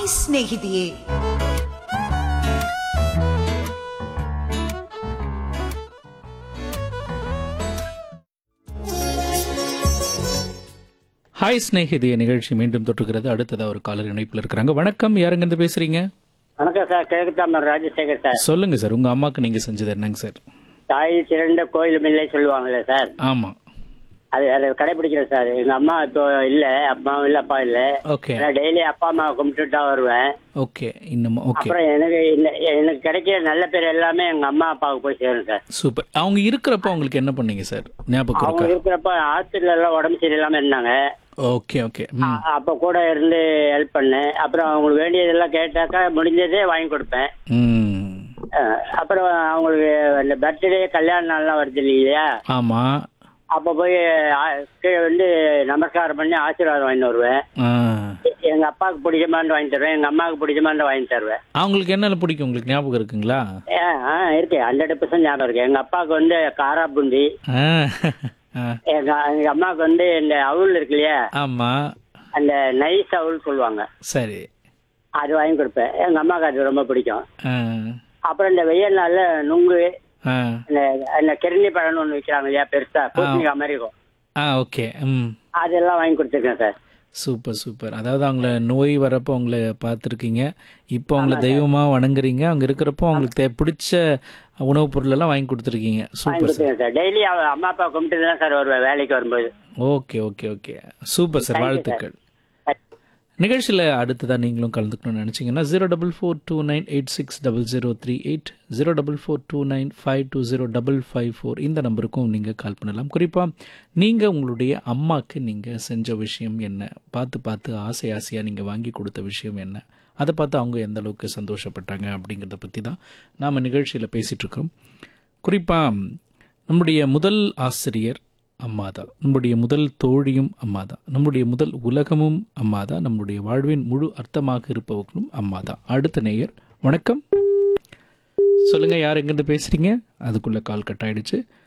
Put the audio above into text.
Hi ಸ್ನೇಹಿತೆಯೇ hi ஸ்நேகிதிய நிகழ்ச்சி மீண்டும் தொற்றுகிறது அடுத்ததா ஒரு காலர் இணைப்பில் இருக்கிறாங்க வணக்கம் யாருங்க இருந்து பேசுறீங்க வணக்கம் சார் கிழக்குத்தாமர் ராஜசேகர் சார் சொல்லுங்க சார் உங்க அம்மாக்கு நீங்க செஞ்சது என்னங்க சார் தாய் சிறந்த கோயில் மில்லை சொல்லுவாங்கல்ல சார் ஆமா அது அதை கடைபிடிக்கிறேன் சார் எங்க அம்மா இப்போ இல்ல அம்மாவும் இல்ல அப்பா இல்ல ஓகே நான் டெய்லி அப்பா அம்மா கும்பிட்டுட்டு தான் வருவேன் ஓகே இன்னும் ஓகே அப்புறம் எனக்கு இந்த- எனக்கு கிடைக்கிற நல்ல பேர் எல்லாமே எங்க அம்மா அப்பாவுக்கு போய் சேரும் சார் சூப்பர் அவங்க இருக்கிறப்ப அவங்களுக்கு என்ன பண்ணீங்க சார் ஞாபகம் அவங்க இருக்கா இருக்கிறப்ப ஹாஸ்பிட்டல் எல்லாம் உடம்பு சரியில்லாம இருந்தாங்க ஓகே ஓகே ம் அ- அப்ப கூட இருந்து ஹெல்ப் பண்ணேன் அப்புறம் அவங்களுக்கு வேண்டியதெல்லாம் கேட்டாக்கா முடிஞ்சதே வாங்கி கொடுப்பேன் ம் அஹ் அப்புறம் அவங்களுக்கு இந்த பர்த்டே கல்யாண நாள்லாம் வருது இல்லையா ஆமா அப்ப போய் ஆ- கீழே வந்து நமஸ்காரம் பண்ணி ஆசீர்வாதம் வாங்கிட்டு வருவேன் ஆ. எங்க அப்பாவுக்கு பிடிச்சமான்னு வாங்கி தருவேன் எங்க அம்மாவுக்கு பிடிச்சமான்னு வாங்கி தருவேன் அவங்களுக்கு என்னென்ன பிடிக்கும் உங்களுக்கு ஞாபகம் இருக்குங்களா ஏ, ஆ இருக்கு ஹண்ட்ரட் பர்சன்ட் ஞாபகம் இருக்கு எங்க அப்பாவுக்கு வந்து காரா பூந்தி ஆ. ஆ. எங்க எங்க அம்மாவுக்கு வந்து இந்த அவுள் இருக்கு இல்லையா ஆமா அந்த நைஸ் அவுள் சொல்லுவாங்க சரி அது வாங்கி கொடுப்பேன் எங்க அம்மாவுக்கு அது ரொம்ப பிடிக்கும் ஆ. அப்புறம் இந்த வெயில் நாள்ல நுங்கு ஆ. இந்த இந்த கிருணி பழம்னு ஒன்று விற்கிறாங்க இல்லையா பெருசா பூசணிக்காய் மாதிரி இருக்கும் ஆ ஓகே ம் அதெல்லாம் வாங்கி கொடுத்துருக்கேன் சார் சூப்பர் சூப்பர் அதாவது அவங்கள நோய் வரப்போ அவங்கள பார்த்துருக்கீங்க இப்போ அவங்கள தெய்வமா வணங்குறீங்க அவங்க இருக்கிறப்போ அவங்களுக்கு தே- பிடிச்ச உணவுப் பொருள் எல்லாம் வாங்கி கொடுத்துருக்கீங்க வாங்கி சூப்பர் சார் கொடுத்துருக்கேன் சார் டெய்லி அம்மா அப்பா கும்பிட்டு தான் சார் வருவேன் வேலைக்கு வரும்போது okay okay okay super sir வாழ்த்துக்கள் நிகழ்ச்சியில் அடுத்ததாக நீங்களும் கலந்துக்கணும்னு நினச்சிங்கன்னா zero double four two nine eight six double zero three eight zero double four two nine five two zero double five four இந்த நம்பருக்கும் நீங்கள் கால் பண்ணலாம் குறிப்பாக நீங்கள் உங்களுடைய அம்மாவுக்கு நீங்கள் செஞ்ச விஷயம் என்ன பார்த்து பார்த்து ஆசை ஆசையாக நீங்கள் வாங்கி கொடுத்த விஷயம் என்ன அதை பார்த்து அவங்க எந்த அளவுக்கு சந்தோஷப்பட்டாங்க அப்படிங்கிறத பற்றி தான் நாம் நிகழ்ச்சியில் பேசிகிட்டு இருக்கிறோம் குறிப்பாக நம்முடைய முதல் ஆசிரியர் அம்மா தான் நம்முடைய முதல் தோழியும் அம்மா தான் நம்முடைய முதல் உலகமும் அம்மா தான் நம்முடைய வாழ்வின் முழு அர்த்தமாக இருப்பவர்களும் அம்மா தான் அடுத்த நேயர் வணக்கம் சொல்லுங்க யார் எங்கேருந்து பேசுறீங்க அதுக்குள்ள கால் கட் ஆயிடுச்சு